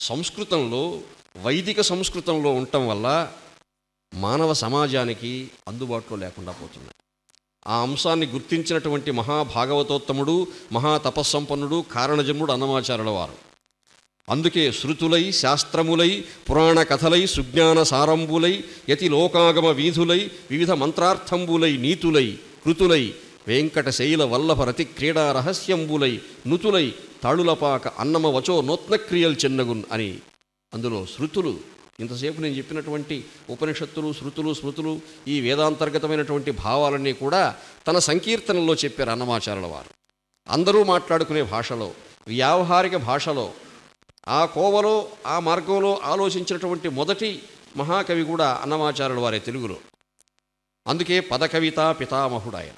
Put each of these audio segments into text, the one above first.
సంస్కృతంలో వైదిక సంస్కృతంలో ఉండటం వల్ల మానవ సమాజానికి అందుబాటులో లేకుండా పోతున్నాయి ఆ అంశాన్ని గుర్తించినటువంటి మహాభాగవతోత్తముడు మహాతపస్సంపన్నుడు కారణజన్ముడు అన్నమాచారుల వారు అందుకే శృతులై శాస్త్రములై పురాణ కథలై సుజ్ఞాన సారంబులై యతి లోకాగమ వీధులై వివిధ మంత్రార్థంబులై నీతులై కృతులై వెంకటశైల వల్లభ రతి క్రీడా రహస్యంబులై నుతులై తాళులపాక అన్నమ వచో నూత్నక్రియల్ చెన్నగున్ అని అందులో శృతులు ఇంతసేపు నేను చెప్పినటువంటి ఉపనిషత్తులు శృతులు స్మృతులు ఈ వేదాంతర్గతమైనటువంటి భావాలన్నీ కూడా తన సంకీర్తనలో చెప్పారు అన్నమాచారుల వారు అందరూ మాట్లాడుకునే భాషలో వ్యావహారిక భాషలో ఆ కోవలో ఆ మార్గంలో ఆలోచించినటువంటి మొదటి మహాకవి కూడా అన్నమాచారుల వారే తెలుగులో అందుకే పదకవిత పితామహుడు ఆయన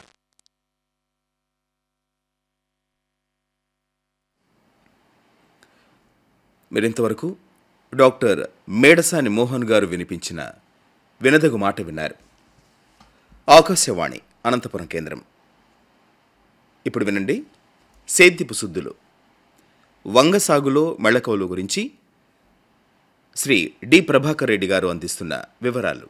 మీరింతవరకు డాక్టర్ మేడసాని మోహన్ గారు వినిపించిన వినదగు మాట విన్నారు ఆకాశవాణి అనంతపురం కేంద్రం ఇప్పుడు వినండి సేద్యపు సుద్దులు వంగ సాగులో మెళకువలు గురించి శ్రీ డి ప్రభాకర్ రెడ్డి గారు అందిస్తున్న వివరాలు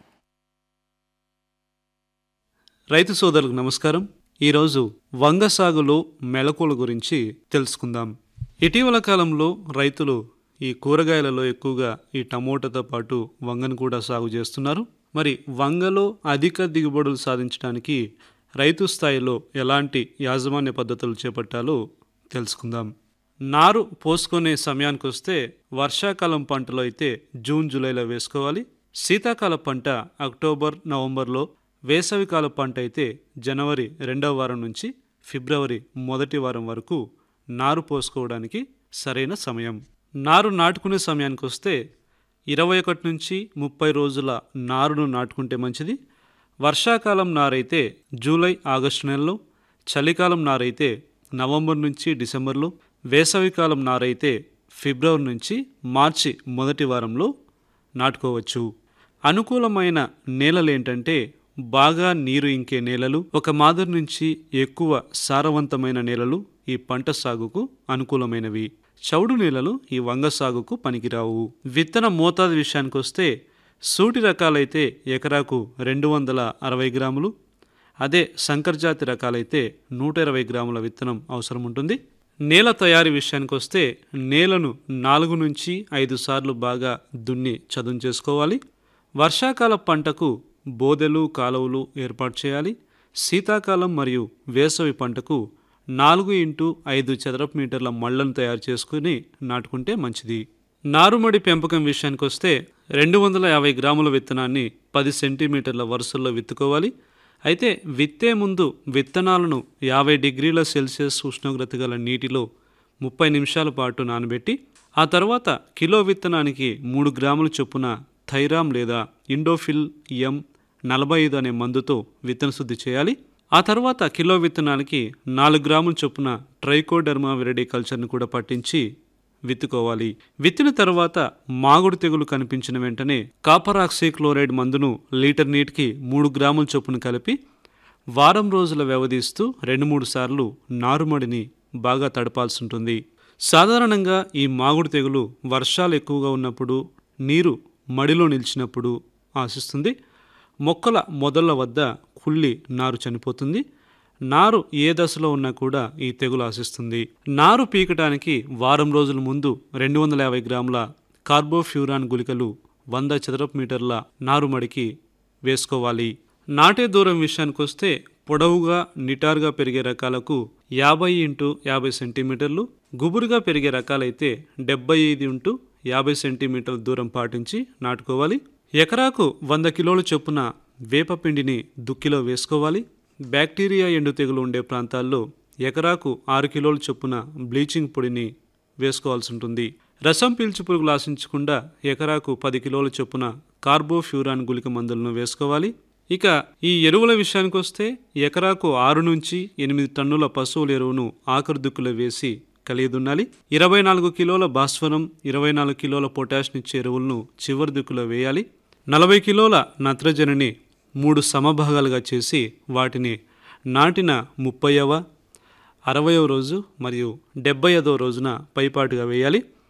రైతు సోదరులకు నమస్కారం ఈరోజు వంగ సాగులో మెళకువల గురించి తెలుసుకుందాం ఇటీవల కాలంలో రైతులు ఈ కూరగాయలలో ఎక్కువగా ఈ టమోటాతో పాటు వంగను కూడా సాగు చేస్తున్నారు మరి వంగలో అధిక దిగుబడులు సాధించడానికి రైతు స్థాయిలో ఎలాంటి యాజమాన్య పద్ధతులు చేపట్టాలో తెలుసుకుందాం నారు పోసుకునే సమయానికి వస్తే వర్షాకాలం పంటలో అయితే జూన్ జూలైలో వేసుకోవాలి శీతాకాల పంట అక్టోబర్ నవంబర్లో వేసవికాల పంట అయితే జనవరి రెండవ వారం నుంచి ఫిబ్రవరి మొదటి వారం వరకు నారు పోసుకోవడానికి సరైన సమయం నారు నాటుకునే సమయానికి వస్తే ఇరవై ఒకటి నుంచి ముప్పై రోజుల నారును నాటుకుంటే మంచిది వర్షాకాలం నారైతే జూలై ఆగస్టు నెలలో చలికాలం నారైతే నవంబర్ నుంచి డిసెంబర్లో వేసవికాలం నారైతే ఫిబ్రవరి నుంచి మార్చి మొదటి వారంలో నాటుకోవచ్చు అనుకూలమైన నేలలు ఏంటంటే బాగా నీరు ఇంకే నేలలు ఒక మాదిరి నుంచి ఎక్కువ సారవంతమైన నేలలు ఈ పంట సాగుకు అనుకూలమైనవి చౌడు నేలలు ఈ వంగ సాగుకు పనికిరావు విత్తన మోతాదు విషయానికి వస్తే సూటి రకాలైతే ఎకరాకు రెండు వందల అరవై గ్రాములు అదే సంకరజాతి రకాలైతే నూట ఇరవై గ్రాముల విత్తనం అవసరం ఉంటుంది నేల తయారీ విషయానికి వస్తే నేలను నాలుగు నుంచి ఐదు సార్లు బాగా దున్ని చదును చేసుకోవాలి వర్షాకాల పంటకు బోదెలు కాలువలు ఏర్పాటు చేయాలి శీతాకాలం మరియు వేసవి పంటకు నాలుగు ఇంటూ ఐదు చదరపు మీటర్ల మళ్లను తయారు చేసుకుని నాటుకుంటే మంచిది నారుమడి పెంపకం విషయానికి వస్తే రెండు వందల యాభై గ్రాముల విత్తనాన్ని పది సెంటీమీటర్ల వరుసల్లో విత్తుకోవాలి అయితే విత్తే ముందు విత్తనాలను యాభై డిగ్రీల సెల్సియస్ ఉష్ణోగ్రత గల నీటిలో ముప్పై నిమిషాల పాటు నానబెట్టి ఆ తర్వాత కిలో విత్తనానికి మూడు గ్రాముల చొప్పున థైరామ్ లేదా ఇండోఫిల్ ఎం నలభై ఐదు అనే మందుతో విత్తన శుద్ధి చేయాలి ఆ తర్వాత కిలో విత్తనానికి నాలుగు గ్రాముల చొప్పున ట్రైకోడర్మా వెరడీ కల్చర్ను కూడా పట్టించి విత్తుకోవాలి విత్తిన తర్వాత మాగుడు తెగులు కనిపించిన వెంటనే కాపరాక్సీ క్లోరైడ్ మందును లీటర్ నీటికి మూడు గ్రాముల చొప్పున కలిపి వారం రోజుల వ్యవధిస్తూ రెండు మూడు సార్లు నారుమడిని బాగా తడపాల్సి ఉంటుంది సాధారణంగా ఈ మాగుడు తెగులు వర్షాలు ఎక్కువగా ఉన్నప్పుడు నీరు మడిలో నిలిచినప్పుడు ఆశిస్తుంది మొక్కల మొదళ్ల వద్ద కుళ్ళి నారు చనిపోతుంది నారు ఏ దశలో ఉన్నా కూడా ఈ తెగులు ఆశిస్తుంది నారు పీకటానికి వారం రోజుల ముందు రెండు వందల యాభై గ్రాముల కార్బోఫ్యూరాన్ గుళికలు వంద చదరపు మీటర్ల నారుమడికి వేసుకోవాలి నాటే దూరం విషయానికి వస్తే పొడవుగా నిటారుగా పెరిగే రకాలకు యాభై ఇంటూ యాభై సెంటీమీటర్లు గుబురుగా పెరిగే రకాలైతే డెబ్బై ఐదు ఇంటూ యాభై సెంటీమీటర్ల దూరం పాటించి నాటుకోవాలి ఎకరాకు వంద కిలోల చొప్పున వేపపిండిని దుక్కిలో వేసుకోవాలి బ్యాక్టీరియా ఎండు తెగులు ఉండే ప్రాంతాల్లో ఎకరాకు ఆరు కిలోల చొప్పున బ్లీచింగ్ పొడిని వేసుకోవాల్సి ఉంటుంది రసం పీల్చు పురుగులు ఆశించకుండా ఎకరాకు పది కిలోల చొప్పున కార్బోఫ్యూరాన్ గుళిక మందులను వేసుకోవాలి ఇక ఈ ఎరువుల విషయానికి వస్తే ఎకరాకు ఆరు నుంచి ఎనిమిది టన్నుల పశువుల ఎరువును ఆఖరి దుక్కులో వేసి కలిగి దున్నాలి ఇరవై నాలుగు కిలోల భాస్వరం ఇరవై నాలుగు కిలోల పొటాష్నిచ్చే ఎరువులను చివరి దిక్కులో వేయాలి నలభై కిలోల నత్రజనిని మూడు సమభాగాలుగా చేసి వాటిని నాటిన ముప్పైవ అరవయవ రోజు మరియు డెబ్బై ఐదవ రోజున పైపాటుగా వేయాలి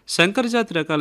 సంకరజాతి రకాల